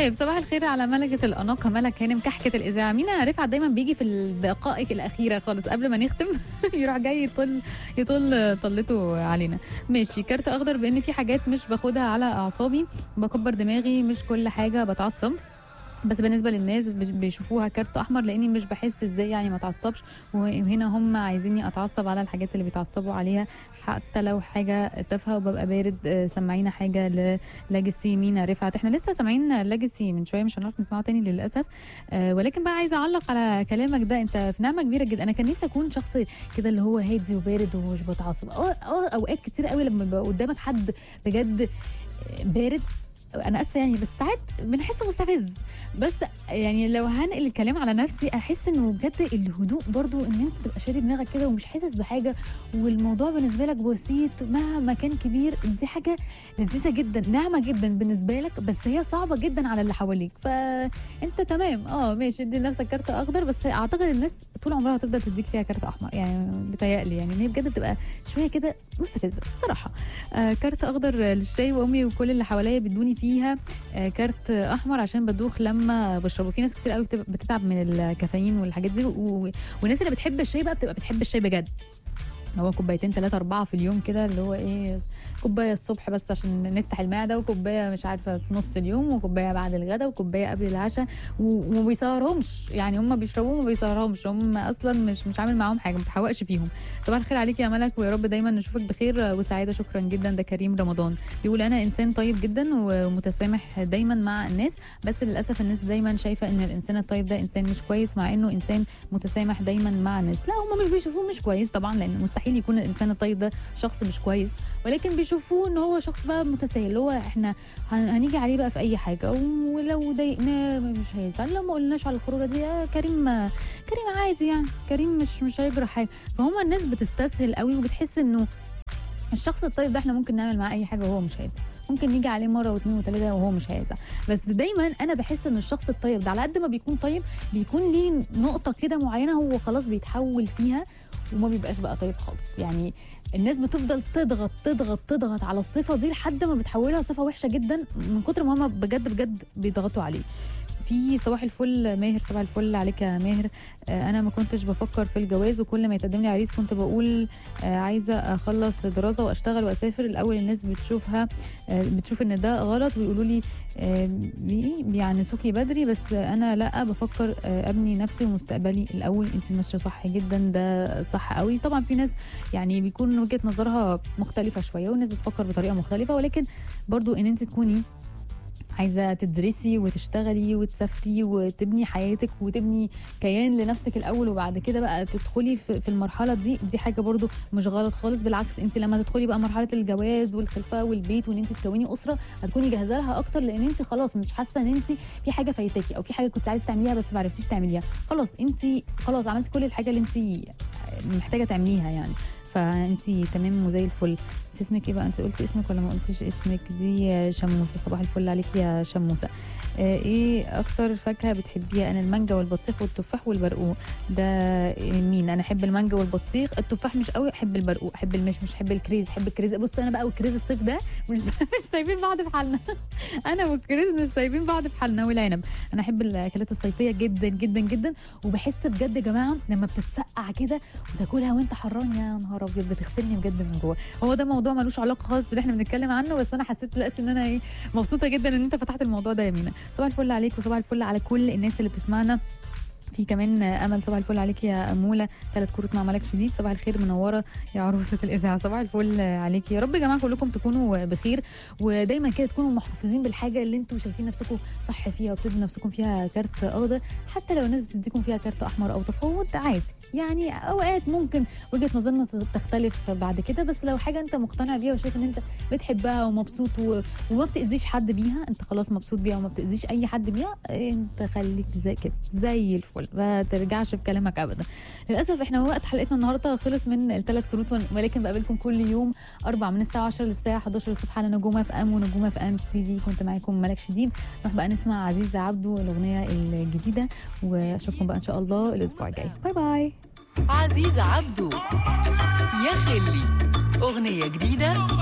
طيب صباح الخير على ملكة الأناقة ملك هانم كحكة الإذاعة مينا رفعت دايما بيجي في الدقائق الأخيرة خالص قبل ما نختم يروح جاي يطل يطل طلته علينا ماشي كارت أخضر بإن في حاجات مش باخدها على أعصابي بكبر دماغي مش كل حاجة بتعصب بس بالنسبه للناس بيش- بيشوفوها كارت احمر لاني مش بحس ازاي يعني ما اتعصبش وهنا هم عايزيني اتعصب على الحاجات اللي بيتعصبوا عليها حتى لو حاجه تافهه وببقى بارد آه، سمعينا حاجه للاجسي مينا رفعت احنا لسه سامعين لاجسي من شويه مش هنعرف نسمعه تاني للاسف آه، ولكن بقى عايزه اعلق على كلامك ده انت في نعمه كبيره جدا انا كان نفسي اكون شخص كده اللي هو هادي وبارد ومش بتعصب اه اه اوقات كتير قوي لما بيبقى قدامك حد بجد بارد انا اسفه يعني بس ساعات بنحسه مستفز بس يعني لو هنقل الكلام على نفسي احس انه بجد الهدوء برضو ان انت تبقى شاري دماغك كده ومش حاسس بحاجه والموضوع بالنسبه لك بسيط مهما كان كبير دي حاجه لذيذه جدا ناعمه جدا بالنسبه لك بس هي صعبه جدا على اللي حواليك فانت تمام اه ماشي ادي لنفسك كارت اخضر بس اعتقد الناس طول عمرها هتفضل تديك فيها كارت احمر يعني بتهيألي يعني ان هي بجد بتبقى شويه كده مستفزه صراحه آه كارت اخضر للشاي وامي وكل اللي حواليا بيدوني فيها آه كارت احمر عشان بدوخ لما بشربه في ناس كتير قوي بتبقى- بتتعب من الكافيين والحاجات دي و... والناس اللي بتحب الشاي بقى بتبقى بتحب الشاي بجد هو كوبايتين ثلاثة أربعة في اليوم كده اللي هو إيه كوباية الصبح بس عشان نفتح المعدة وكوباية مش عارفة في نص اليوم وكوباية بعد الغداء وكوباية قبل العشاء و- وما بيسهرهمش يعني هم بيشربوه وما بيسهرهمش هم أصلا مش مش عامل معاهم حاجة ما بتحوقش فيهم صباح الخير عليك يا ملك ويا رب دايما نشوفك بخير وسعادة شكرا جدا ده كريم رمضان بيقول أنا إنسان طيب جدا ومتسامح دايما مع الناس بس للأسف الناس دايما شايفة إن الإنسان الطيب ده إنسان مش كويس مع إنه إنسان متسامح دايما مع الناس لا هم مش بيشوفوه مش كويس طبعا لان مستحيل يكون الانسان الطيب ده شخص مش كويس ولكن بيشوفوه ان هو شخص بقى متساهل اللي هو احنا هن- هنيجي عليه بقى في اي حاجه ولو ضايقناه مش هيزعل لو ما قلناش على الخروجه دي آه كريم كريم عادي يعني كريم مش مش هيجرى حاجه فهم الناس بتستسهل قوي وبتحس انه الشخص الطيب ده احنا ممكن نعمل معاه اي حاجه وهو مش هيزعل ممكن نيجي عليه مره واثنين وثلاثه وهو مش هيزعل بس دايما انا بحس ان الشخص الطيب ده على قد ما بيكون طيب بيكون ليه نقطه كده معينه هو خلاص بيتحول فيها وما بيبقاش بقى طيب خالص يعني الناس بتفضل تضغط تضغط تضغط على الصفه دي لحد ما بتحولها صفه وحشه جدا من كتر ما هم بجد بجد بيضغطوا عليه في صباح الفل ماهر صباح الفل عليك يا ماهر آه، انا ما كنتش بفكر في الجواز وكل ما يتقدم لي عريس كنت بقول آه، عايزه اخلص دراسه واشتغل واسافر الاول الناس بتشوفها آه، بتشوف ان ده غلط ويقولوا لي آه، بي- بيعنسوكي بدري بس انا لا بفكر آه، ابني نفسي ومستقبلي الاول انت ماشيه صح جدا ده صح قوي طبعا في ناس يعني بيكون وجهه نظرها مختلفه شويه والناس بتفكر بطريقه مختلفه ولكن برضو ان انت تكوني عايزه تدرسي وتشتغلي وتسافري وتبني حياتك وتبني كيان لنفسك الاول وبعد كده بقى تدخلي في في المرحله دي دي حاجه برضو مش غلط خالص بالعكس انت لما تدخلي بقى مرحله الجواز والخلفه والبيت وان انت تكوني اسره هتكوني جاهزه لها اكتر لان انت خلاص مش حاسه ان انت في حاجه فايتاكي او في حاجه كنت عايزه تعمليها بس ما عرفتيش تعمليها خلاص انت خلاص عملتي كل الحاجه اللي انت محتاجه تعمليها يعني فانت تمام وزي الفل انت اسمك ايه بقى انت قلتي اسمك ولا ما قلتيش اسمك دي شموسه صباح الفل عليك يا شموسه آه، ايه اكتر فاكهه بتحبيها انا المانجا والبطيخ والتفاح والبرقوق ده مين انا احب المانجا والبطيخ التفاح مش قوي احب البرقوق احب المشمش احب الكريز احب الكريز بص انا بقى والكريز الصيف ده مش مش سايبين بعض في حالنا انا والكريز مش سايبين بعض في حالنا والعنب انا احب الاكلات الصيفيه جدا جدا جدا وبحس بجد يا جماعه لما بتتسقع كده وتاكلها وانت حران يا نهار ابيض بتغسلني بجد من جوه هو ده موضوع ملوش علاقه خالص باللي احنا بنتكلم عنه بس انا حسيت دلوقتي ان انا ايه مبسوطه جدا ان انت فتحت الموضوع ده يا مينا صباح الفل عليك وصباح الفل على كل الناس اللي بتسمعنا في كمان امل صباح الفل عليك يا اموله ثلاث كروت مع ملك جديد صباح الخير منوره يا عروسه الاذاعه صباح الفل عليك يا رب يا جماعه كلكم تكونوا بخير ودايما كده تكونوا محتفظين بالحاجه اللي انتم شايفين نفسكم صح فيها وبتدوا نفسكم فيها كارت اخضر حتى لو الناس بتديكم فيها كارت احمر او تفاوض عادي يعني اوقات ممكن وجهه نظرنا تختلف بعد كده بس لو حاجه انت مقتنع بيها وشايف ان انت بتحبها ومبسوط و... وما بتاذيش حد بيها انت خلاص مبسوط بيها وما بتاذيش اي حد بيها انت خليك زي كده زي الفل ما ترجعش في كلامك ابدا للاسف احنا وقت حلقتنا النهارده خلص من الثلاث كروت ولكن بقابلكم كل يوم اربع من الساعه 10 للساعه 11 الصبح على نجوم اف ام ونجوم اف ام سي دي كنت معاكم ملك شديد نروح بقى نسمع عزيزه عبده الاغنيه الجديده واشوفكم بقى ان شاء الله الاسبوع الجاي باي باي عزيز عبده يا خلي أغنية جديدة